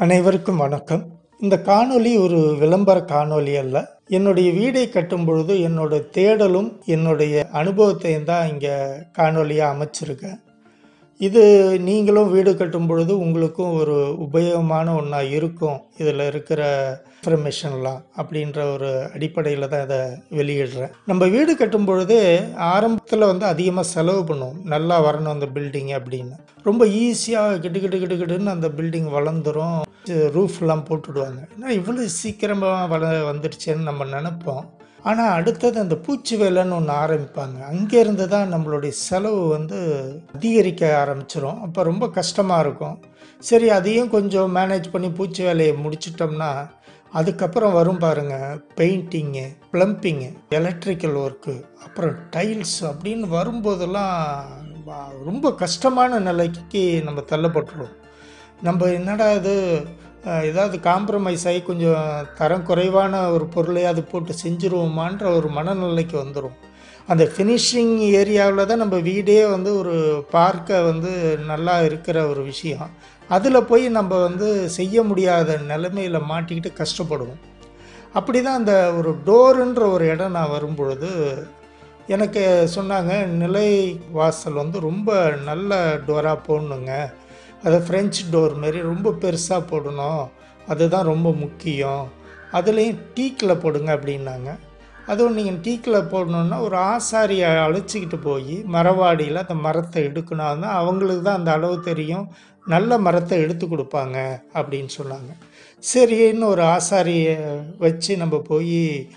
அனைவருக்கும் வணக்கம் இந்த காணொளி ஒரு விளம்பர காணொளி அல்ல என்னுடைய வீடை கட்டும் பொழுது என்னோட தேடலும் என்னுடைய அனுபவத்தையும் தான் இங்கே காணொளியாக அமைச்சிருக்கேன் இது நீங்களும் வீடு கட்டும் பொழுது உங்களுக்கும் ஒரு உபயோகமான ஒன்றா இருக்கும் இதில் இருக்கிற இன்ஃபர்மேஷன்லாம் அப்படின்ற ஒரு அடிப்படையில் தான் இதை வெளியிடுறேன் நம்ம வீடு கட்டும் பொழுது ஆரம்பத்தில் வந்து அதிகமாக செலவு பண்ணுவோம் நல்லா வரணும் அந்த பில்டிங் அப்படின்னு ரொம்ப ஈஸியாக கிட்டு கிட்டு கிட்டு கிட்டுன்னு அந்த பில்டிங் வளர்ந்துரும் ரூஃப்லாம் போட்டுடுவாங்க ஏன்னா இவ்வளோ சீக்கிரமாக வள வந்துடுச்சேன்னு நம்ம நினைப்போம் ஆனால் அடுத்தது அந்த பூச்சி வேலைன்னு ஒன்று ஆரம்பிப்பாங்க அங்கேருந்து தான் நம்மளுடைய செலவு வந்து அதிகரிக்க ஆரம்பிச்சிரும் அப்போ ரொம்ப கஷ்டமாக இருக்கும் சரி அதையும் கொஞ்சம் மேனேஜ் பண்ணி பூச்சி வேலையை முடிச்சிட்டோம்னா அதுக்கப்புறம் வரும் பாருங்க பெயிண்டிங்கு ப்ளம்பிங்கு எலக்ட்ரிக்கல் ஒர்க்கு அப்புறம் டைல்ஸ் அப்படின்னு வரும்போதெல்லாம் வா- ரொம்ப கஷ்டமான நிலைக்கு நம்ம தள்ளப்பட்டுருவோம் நம்ம என்னடா இது அஹ், ஏதாவது காம்ப்ரமைஸ் ஆகி கொஞ்சம் தரம் குறைவான ஒரு பொருளையாவது போட்டு செஞ்சுருவோமான்ற ஒரு மனநிலைக்கு வந்துடும் அந்த ஃபினிஷிங் ஏரியாவில் தான் நம்ம வீடே வந்து ஒரு பார்க்க வந்து நல்லா இருக்கிற ஒரு விஷயம் அதில் போய் நம்ம வந்து செய்ய முடியாத நிலைமையில் மாட்டிக்கிட்டு கஷ்டப்படுவோம் அப்படி தான் அந்த ஒரு டோருன்ற ஒரு இடம் நான் வரும்பொழுது எனக்கு சொன்னாங்க நிலை வாசல் வந்து ரொம்ப நல்ல டோராக போடணுங்க அது ஃப்ரெஞ்ச் டோர் மாரி ரொம்ப பெருசாக போடணும் அதுதான் ரொம்ப முக்கியம் அதுலேயும் டீக்கில் போடுங்க அப்படின்னாங்க அதுவும் நீங்கள் டீக்கில் போடணுன்னா ஒரு ஆசாரியை அழைச்சிக்கிட்டு போய் மரவாடியில் அந்த மரத்தை எடுக்கணும் அவங்களுக்கு தான் அந்த அளவு தெரியும் நல்ல மரத்தை எடுத்து கொடுப்பாங்க அப்படின்னு சொன்னாங்க சரின்னு ஒரு ஆசாரியை வச்சு நம்ம போய்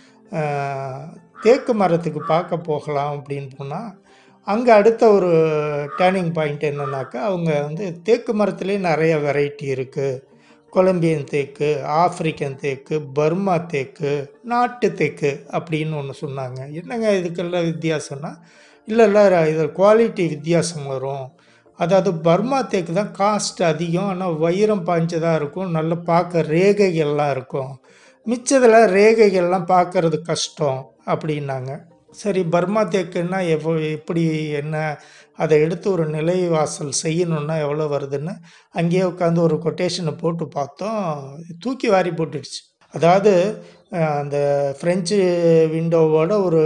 தேக்கு மரத்துக்கு பார்க்க போகலாம் அப்படின்னு போனால் அங்கே அடுத்த ஒரு டேர்னிங் பாயிண்ட் என்னன்னாக்கா அவங்க வந்து தேக்கு மரத்துலேயே நிறைய வெரைட்டி இருக்குது கொலம்பியன் தேக்கு ஆப்பிரிக்கன் தேக்கு பர்மா தேக்கு நாட்டு தேக்கு அப்படின்னு ஒன்று சொன்னாங்க என்னங்க இதுக்கெல்லாம் வித்தியாசம்னா இல்லை இல்லை இது குவாலிட்டி வித்தியாசம் வரும் அதாவது பர்மா தேக்கு தான் காஸ்ட் அதிகம் ஆனால் வைரம் பாய்ஞ்சதாக இருக்கும் நல்ல பார்க்க ரேகைகள்லாம் இருக்கும் மிச்சத்தில் ரேகைகள்லாம் பார்க்கறது கஷ்டம் அப்படின்னாங்க சரி பர்மா தேக்குன்னா எவ்வளோ எப்படி என்ன அதை எடுத்து ஒரு நிலை வாசல் செய்யணுன்னா எவ்வளோ வருதுன்னு அங்கேயே உட்காந்து ஒரு கொட்டேஷனை போட்டு பார்த்தோம் தூக்கி வாரி போட்டுடுச்சு அதாவது அஹ், அந்த ஃப்ரெஞ்சு விண்டோவோட ஒரு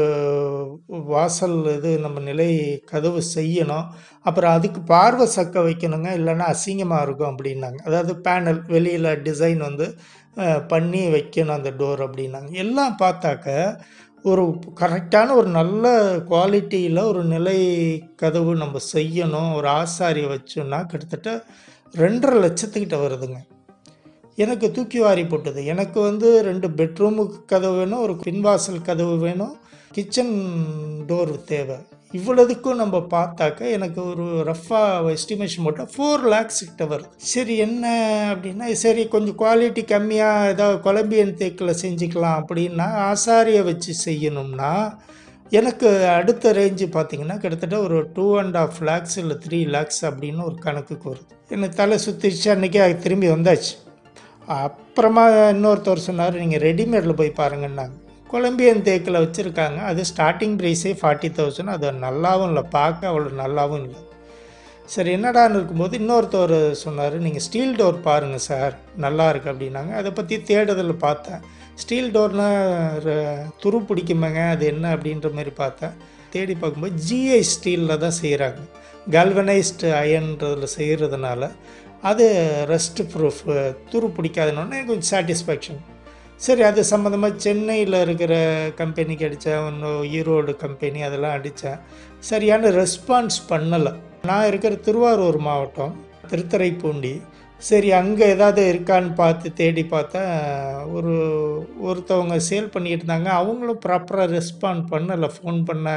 வாசல் இது நம்ம நிலை கதவு செய்யணும் அப்புறம் அதுக்கு பார்வை சக்க வைக்கணுங்க இல்லைன்னா அசிங்கமாக இருக்கும் அப்படின்னாங்க அதாவது பேனல் வெளியில் டிசைன் வந்து அஹ், பண்ணி வைக்கணும் அந்த டோர் அப்படின்னாங்க எல்லாம் பார்த்தாக்க ஒரு கரெக்டான ஒரு நல்ல குவாலிட்டியில் ஒரு நிலை கதவு நம்ம செய்யணும் ஒரு ஆசாரியை வச்சோன்னா கிட்டத்தட்ட ரெண்டரை லட்சத்துக்கிட்ட வருதுங்க எனக்கு தூக்கி வாரி போட்டது எனக்கு வந்து ரெண்டு பெட்ரூமுக்கு கதவு வேணும் ஒரு பின்வாசல் கதவு வேணும் கிச்சன் டோர் தேவை இவ்வளவுக்கும் நம்ம பார்த்தாக்க எனக்கு ஒரு ரஃபாக எஸ்டிமேஷன் போட்டால் ஃபோர் லேக்ஸ் கிட்ட வருது சரி என்ன அப்படின்னா சரி கொஞ்சம் குவாலிட்டி கம்மியாக ஏதாவது கொலம்பியன் தேக்கில் செஞ்சுக்கலாம் அப்படின்னா ஆசாரியை வச்சு செய்யணும்னா எனக்கு அடுத்த ரேஞ்சு பார்த்தீங்கன்னா கிட்டத்தட்ட ஒரு டூ அண்ட் ஆஃப் லேக்ஸ் இல்லை த்ரீ லேக்ஸ் அப்படின்னு ஒரு கணக்குக்கு வருது எனக்கு தலை சுற்றிச்சு அன்றைக்கி அது திரும்பி வந்தாச்சு அப்புறமா இன்னொருத்தர் சொன்னார் நீங்கள் ரெடிமேடில் போய் பாருங்கன்னாங்க கொலம்பியன் தேக்கில் வச்சுருக்காங்க அது ஸ்டார்டிங் ப்ரைஸே ஃபார்ட்டி தௌசண்ட் அது நல்லாவும் இல்லை பார்க்க அவ்வளோ நல்லாவும் இல்லை சரி என்னடான்னு இருக்கும்போது இன்னொருத்தர் சொன்னார் நீங்கள் ஸ்டீல் டோர் பாருங்கள் சார் நல்லா இருக்கு அப்படின்னாங்க அதை பற்றி தேடுதல் பார்த்தேன் ஸ்டீல் டோர்னால் துரு பிடிக்குமாங்க அது என்ன அப்படின்ற மாதிரி பார்த்தேன் தேடி பார்க்கும்போது ஜிஐ ஸ்டீலில் தான் செய்கிறாங்க கால்வனைஸ்டு அயன்றதில் செய்கிறதுனால அது ரெஸ்ட் ப்ரூஃப் துரு பிடிக்காதுன்னு கொஞ்சம் சாட்டிஸ்ஃபேக்ஷன் சரி அது சம்மந்தமாக சென்னையில் இருக்கிற கம்பெனிக்கு அடித்தேன் இன்னும் ஈரோடு கம்பெனி அதெல்லாம் அடித்தேன் சரியான ரெஸ்பான்ஸ் பண்ணலை நான் இருக்கிற திருவாரூர் மாவட்டம் திருத்துறைப்பூண்டி சரி அங்கே ஏதாவது இருக்கான்னு பார்த்து தேடி பார்த்தேன் ஒரு ஒருத்தவங்க சேல் பண்ணிட்டு இருந்தாங்க அவங்களும் ப்ராப்பராக ரெஸ்பாண்ட் பண்ணலை ஃபோன் பண்ண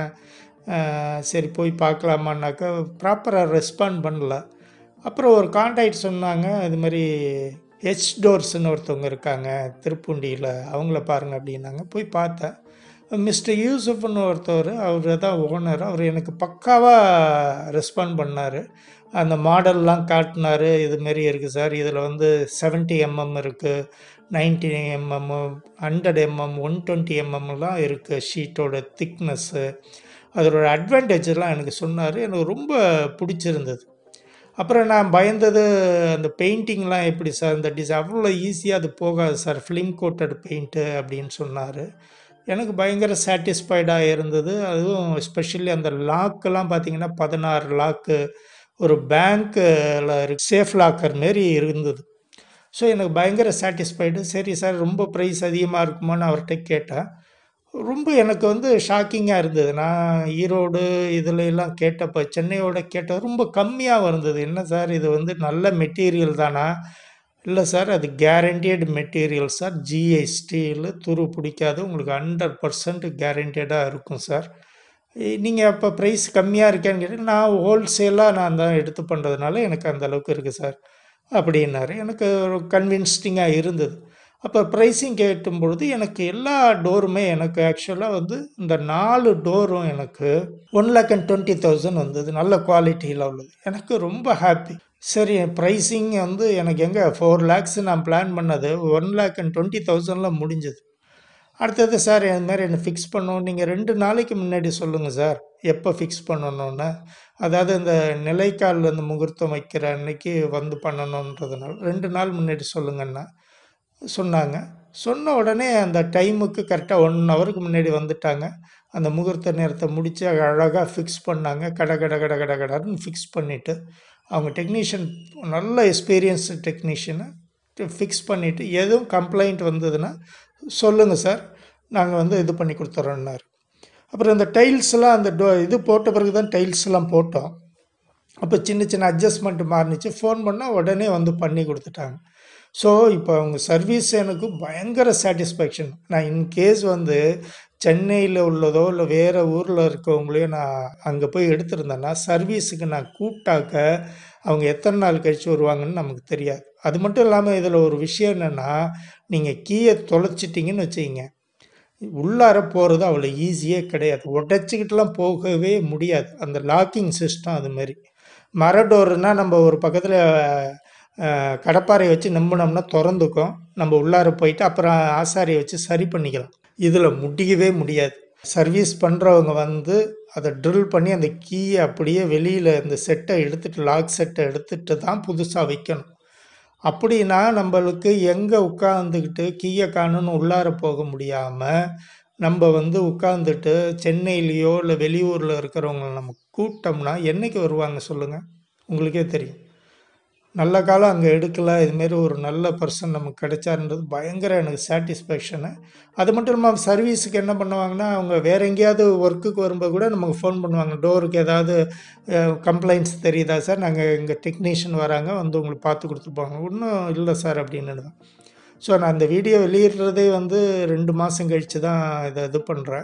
சரி போய் பார்க்கலாமான்னாக்கா ப்ராப்பராக ரெஸ்பாண்ட் பண்ணல அப்புறம் ஒரு கான்டாக்ட் சொன்னாங்க இது மாதிரி ஹெச் டோர்ஸ்னு ஒருத்தவங்க இருக்காங்க திருப்பூண்டியில் அவங்கள பாருங்கள் அப்படின்னாங்க போய் பார்த்தேன் மிஸ்டர் யூசுஃப்னு ஒருத்தவர் அவர் தான் ஓனர் அவர் எனக்கு பக்காவாக ரெஸ்பாண்ட் பண்ணார் அந்த மாடல்லாம் காட்டினார் இதுமாரி இருக்குது சார் இதில் வந்து 70 எம்எம் இருக்குது ninety MM hundred MM one twenty எம்எம்லாம் இருக்குது ஷீட்டோட திக்னஸ்ஸு அதோட அட்வான்டேஜ்லாம் எனக்கு சொன்னார் எனக்கு ரொம்ப பிடிச்சிருந்தது அப்புறம் நான் பயந்தது அந்த பெயிண்டிங்லாம் எப்படி சார் இந்த டிசை அவ்வளோ ஈஸியாக அது போகாது சார் ஃபிலிம் கோட்டட் பெயிண்ட்டு அப்படின்னு சொன்னார் எனக்கு பயங்கர சாட்டிஸ்ஃபைடாக இருந்தது அதுவும் எஸ்பெஷலி அந்த லாக்கெல்லாம் பார்த்தீங்கன்னா பதினாறு லாக்கு ஒரு பேங்க்கில் சேஃப் லாக்கர் மாரி இருந்தது ஸோ எனக்கு பயங்கர சாட்டிஸ்ஃபைடு சரி சார் ரொம்ப ப்ரைஸ் அதிகமாக இருக்குமான்னு அவர்கிட்ட கேட்டேன் ரொம்ப எனக்கு வந்து ஷாக்கிங்காக இருந்தது நான் ஈரோடு இதுல எல்லாம் கேட்டப்போ சென்னையோட கேட்ட ரொம்ப கம்மியாக இருந்தது என்ன சார் இது வந்து நல்ல மெட்டீரியல் தானா இல்லை சார் அது guaranteed material sir GI steel துரு பிடிக்காது உங்களுக்கு ஹண்ட்ரட் பர்சன்ட் கேரண்டடாக இருக்கும் சார் நீங்கள் அப்போ ப்ரைஸ் கம்மியாக இருக்கேன்னு கேட்டு நான் ஹோல்சேலாக நான் தான் எடுத்து பண்ணுறதுனால எனக்கு அந்த அளவுக்கு இருக்குது சார் அப்படின்னாரு எனக்கு ஒரு கன்வின்ஸ்டிங்காக இருந்தது அப்போ ப்ரைஸிங் கேட்டும் பொழுது எனக்கு எல்லா டோருமே எனக்கு ஆக்சுவலாக வந்து இந்த நாலு டோரும் எனக்கு one lakh and twenty thousand வந்தது நல்ல குவாலிட்டியில் உள்ளது எனக்கு ரொம்ப ஹாப்பி சரி ப்ரைஸிங் வந்து எனக்கு எங்கே ஃபோர் லேக்ஸ் நான் பிளான் பண்ணது ஒன் லேக் அண்ட் டுவெண்ட்டி தௌசண்டில் முடிஞ்சது அடுத்தது சார் இந்த மாதிரி என்ன ஃபிக்ஸ் பண்ணணும் நீங்கள் ரெண்டு நாளைக்கு முன்னாடி சொல்லுங்கள் சார் எப்போ ஃபிக்ஸ் பண்ணணுன்னு அதாவது இந்த நிலைக்கால் அந்த முகூர்த்தம் வைக்கிற அன்னைக்கு வந்து பண்ணணுன்றதுனால ரெண்டு நாள் முன்னாடி சொல்லுங்கன்னா சொன்னாங்க சொன்ன உடனே அந்த டைமுக்கு கரெக்டாக ஒன் ஹவருக்கு முன்னாடி வந்துட்டாங்க அந்த முகூர்த்த நேரத்தை முடித்து அழகாக ஃபிக்ஸ் பண்ணாங்க கட கட கட கட கடன்னு ஃபிக்ஸ் பண்ணிவிட்டு அவங்க டெக்னீஷியன் நல்ல எக்ஸ்பீரியன்ஸ்டு டெக்னீஷியனை ஃபிக்ஸ் பண்ணிவிட்டு எதுவும் கம்ப்ளைண்ட் வந்ததுன்னா சொல்லுங்கள் சார் நாங்கள் வந்து இது பண்ணி கொடுத்துட்றோன்னாரு அப்புறம் இந்த டைல்ஸ்லாம் அந்த டோ இது போட்ட பிறகு தான் டைல்ஸ்லாம் போட்டோம் அப்போ சின்ன சின்ன அட்ஜஸ்ட்மெண்ட் மாறினுச்சு ஃபோன் பண்ணால் உடனே வந்து பண்ணி கொடுத்துட்டாங்க ஸோ இப்போ அவங்க சர்வீஸ் எனக்கு பயங்கர சாட்டிஸ்ஃபேக்ஷன் நான் இன்கேஸ் வந்து சென்னையில் உள்ளதோ இல்லை வேறு ஊரில் இருக்கவங்களையோ நான் அங்கே போய் எடுத்திருந்தேன்னா சர்வீஸுக்கு நான் கூப்பிட்டாக்க அவங்க எத்தனை நாள் கழித்து வருவாங்கன்னு நமக்கு தெரியாது அது மட்டும் இல்லாமல் இதில் ஒரு விஷயம் என்னென்னா நீங்கள் கீயை தொலைச்சிட்டிங்கன்னு வச்சுக்கிங்க உள்ளார போகிறது அவ்வளோ ஈஸியே கிடையாது உடச்சிக்கிட்டுலாம் போகவே முடியாது அந்த லாக்கிங் சிஸ்டம் அது மாதிரி மர டோருனால் நம்ம ஒரு பக்கத்தில் கடப்பாரை வச்சு நம்பினோம்னா திறந்துக்கும் நம்ம உள்ளார போயிட்டு அப்புறம் ஆசாரியை வச்சு சரி பண்ணிக்கலாம் இதில் முடியவே முடியாது சர்வீஸ் பண்ணுறவங்க வந்து அதை ட்ரில் பண்ணி அந்த கீயை அப்படியே வெளியில் இந்த செட்டை எடுத்துகிட்டு லாக் செட்டை எடுத்துகிட்டு தான் புதுசாக வைக்கணும் அப்படின்னா நம்மளுக்கு எங்கே உட்காந்துக்கிட்டு கீயை காணுன்னு உள்ளார போக முடியாமல் நம்ம வந்து உட்காந்துட்டு சென்னையிலையோ இல்லை வெளியூரில் இருக்கிறவங்கள நம்ம கூப்பிட்டோம்னா என்றைக்கு வருவாங்க சொல்லுங்கள் உங்களுக்கே தெரியும் நல்ல காலம் அங்கே எடுக்கல இதுமாரி ஒரு நல்ல பர்சன் நமக்கு கிடைச்சாருன்றது பயங்கர எனக்கு சாட்டிஸ்ஃபேக்ஷனு அது மட்டும் இல்லாமல் சர்வீஸுக்கு என்ன பண்ணுவாங்கன்னா அவங்க வேறு எங்கேயாவது ஒர்க்குக்கு வரும்போது கூட நமக்கு ஃபோன் பண்ணுவாங்க டோருக்கு ஏதாவது கம்ப்ளைண்ட்ஸ் தெரியுதா சார் நாங்கள் இங்கே டெக்னீஷியன் வராங்க வந்து உங்களுக்கு பார்த்து கொடுத்துருப்பாங்க ஒன்றும் இல்லை சார் அப்படின்னு தான் ஸோ நான் அந்த வீடியோ வெளியிடுறதே வந்து ரெண்டு மாதம் கழித்து தான் இதை இது பண்ணுறேன்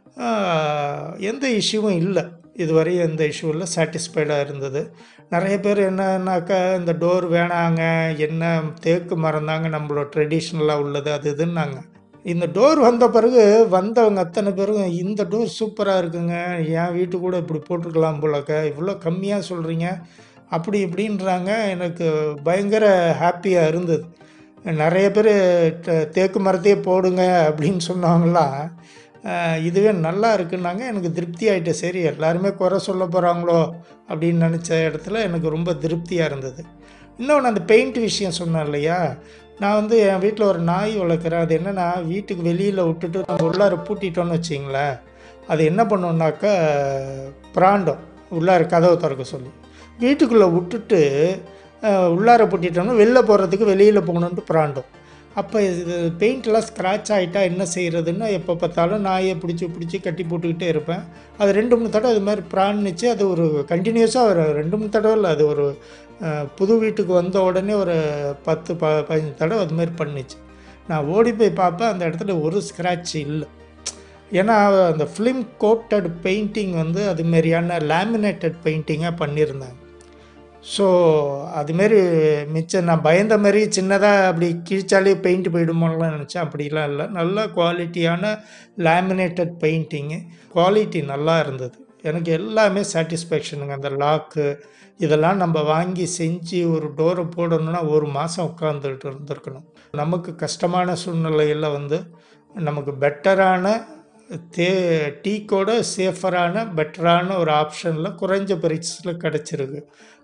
எந்த இஷ்யூவும் இல்லை இதுவரை எந்த இஷ்யூ இல்லை சாட்டிஸ்ஃபைடாக இருந்தது நிறைய பேர் என்னன்னாக்கா இந்த டோர் வேணாங்க என்ன தேக்கு மரம் தாங்க நம்மளோட ட்ரெடிஷ்னலாக உள்ளது அது இதுன்னாங்க இந்த டோர் வந்த பிறகு வந்தவங்க அத்தனை பேரும் இந்த டோர் சூப்பராக இருக்குங்க என் வீட்டு கூட இப்படி போட்டிருக்கலாம் போலக்க இவ்வளோ கம்மியாக சொல்கிறீங்க அப்படி இப்படின்றாங்க எனக்கு பயங்கர ஹாப்பியாக இருந்தது நிறைய பேர் தேக்கு மரத்தையே போடுங்க அப்படின்னு சொன்னவங்களாம் இதுவே நல்லா இருக்குன்னாங்க எனக்கு திருப்தி ஆகிட்டு சரி எல்லாருமே குறை சொல்ல போகிறாங்களோ அப்படின்னு நினச்ச இடத்துல எனக்கு ரொம்ப திருப்தியாக இருந்தது இன்னொன்று அந்த பெயிண்ட் விஷயம் சொன்னேன் இல்லையா நான் வந்து என் வீட்டில் ஒரு நாய் வளர்க்குறேன் அது என்னென்னா வீட்டுக்கு வெளியில் விட்டுட்டு நம்ம உள்ளார பூட்டிட்டோன்னு வச்சிங்களேன் அது என்ன பண்ணோன்னாக்கா பிராண்டம் உள்ளார கதவை திறக்க சொல்லி வீட்டுக்குள்ளே விட்டுட்டு உள்ளார பூட்டிட்டோம்னா வெளில போகிறதுக்கு வெளியில் போகணுன்ட்டு பிராண்டம் அப்போ இது பெயிண்ட்லாம் ஸ்க்ராட்ச் ஆகிட்டா என்ன செய்கிறதுன்னு எப்போ பார்த்தாலும் நாயை பிடிச்சி பிடிச்சி கட்டி போட்டுக்கிட்டே இருப்பேன் அது ரெண்டு மூணு தடவை அது மாதிரி ப்ரான்னுச்சு அது ஒரு கண்டினியூஸாக ஒரு ரெண்டு மூணு தடவை இல்லை அது ஒரு புது வீட்டுக்கு வந்த உடனே ஒரு பத்து ப பதினஞ்சு தடவை அது மாதிரி பண்ணிச்சு நான் ஓடி போய் பார்ப்பேன் அந்த இடத்துல ஒரு ஸ்க்ராட்ச் இல்லை ஏன்னா அந்த ஃபிலிம் கோட்டட் பெயிண்டிங் வந்து அதுமாரியான லேமினேட்டட் பெயிண்டிங்காக பண்ணியிருந்தாங்க ஸோ அதுமாரி மிச்சம் நான் பயந்த மாதிரி சின்னதாக அப்படி கிழிச்சாலே பெயிண்ட் போயிடுமோலாம் நினச்சேன் அப்படிலாம் இல்லை நல்ல குவாலிட்டியான லேமினேட்டட் பெயிண்டிங்கு குவாலிட்டி நல்லா இருந்தது எனக்கு எல்லாமே சாட்டிஸ்ஃபேக்ஷனுங்க அந்த லாக்கு இதெல்லாம் நம்ம வாங்கி செஞ்சு ஒரு டோரை போடணுன்னா ஒரு மாதம் உட்காந்துட்டு இருந்திருக்கணும் நமக்கு கஷ்டமான சூழ்நிலையில் வந்து நமக்கு பெட்டரான தே டீக்கோட சேஃபரான பெட்டரான ஒரு ஆப்ஷனில் குறைஞ்ச பிரைஸில் கிடச்சிருக்கு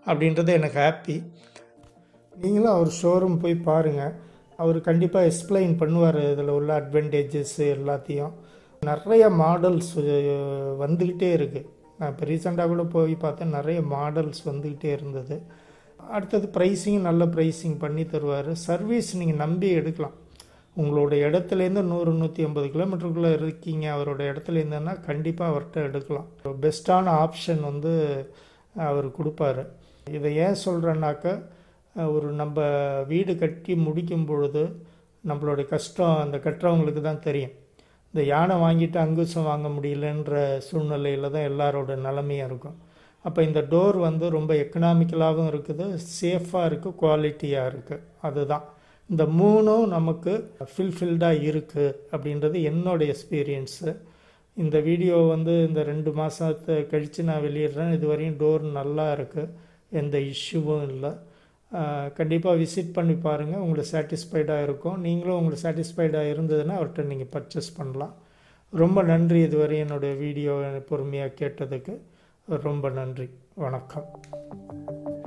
அப்படின்றது எனக்கு ஹாப்பி நீங்களும் அவர் ஷோரூம் போய் பாருங்கள் அவர் கண்டிப்பாக எக்ஸ்பிளைன் பண்ணுவார் இதில் உள்ள அட்வான்டேஜஸ் எல்லாத்தையும் நிறைய மாடல்ஸ் வந்துக்கிட்டே இருக்குது நான் இப்போ ரீசெண்டாக கூட போய் பார்த்தேன் நிறைய மாடல்ஸ் வந்துக்கிட்டே இருந்தது அடுத்தது ப்ரைஸிங் நல்ல ப்ரைஸிங் பண்ணி தருவார் சர்வீஸ் நீங்கள் நம்பி எடுக்கலாம் உங்களோட இடத்துலேருந்து நூறு நூற்றி ஐம்பது கிலோமீட்டருக்குள்ளே இருக்கீங்க அவரோட இடத்துல இருந்தேன்னா கண்டிப்பாக அவர்கிட்ட எடுக்கலாம் பெஸ்ட்டான ஆப்ஷன் வந்து அவர் கொடுப்பாரு இதை ஏன் சொல்கிறேன்னாக்கா ஒரு நம்ம வீடு கட்டி முடிக்கும் பொழுது நம்மளுடைய கஷ்டம் அந்த கட்டுறவங்களுக்கு தான் தெரியும் இந்த யானை வாங்கிட்டு அங்குசம் வாங்க முடியலன்ற சூழ்நிலையில் தான் எல்லாரோட நிலமையும் இருக்கும் அப்போ இந்த டோர் வந்து ரொம்ப எக்கனாமிக்கலாகவும் இருக்குது சேஃபாக இருக்குது குவாலிட்டியாக இருக்குது அதுதான் இந்த மூணும் நமக்கு ஃபில்ஃபில்டாக இருக்குது அப்படின்றது என்னோடய எக்ஸ்பீரியன்ஸு இந்த வீடியோ வந்து இந்த ரெண்டு மாதத்தை கழித்து நான் வெளியிடுறேன் இது வரையும் டோர் நல்லா இருக்குது எந்த இஷ்யூவும் இல்லை கண்டிப்பாக விசிட் பண்ணி பாருங்கள் உங்களுக்கு சாட்டிஸ்ஃபைடாக இருக்கும் நீங்களும் உங்களுக்கு சாட்டிஸ்ஃபைடாக இருந்ததுன்னா அவர்கிட்ட நீங்கள் பர்ச்சேஸ் பண்ணலாம் ரொம்ப நன்றி இதுவரை என்னுடைய வீடியோ பொறுமையாக கேட்டதுக்கு ரொம்ப நன்றி வணக்கம்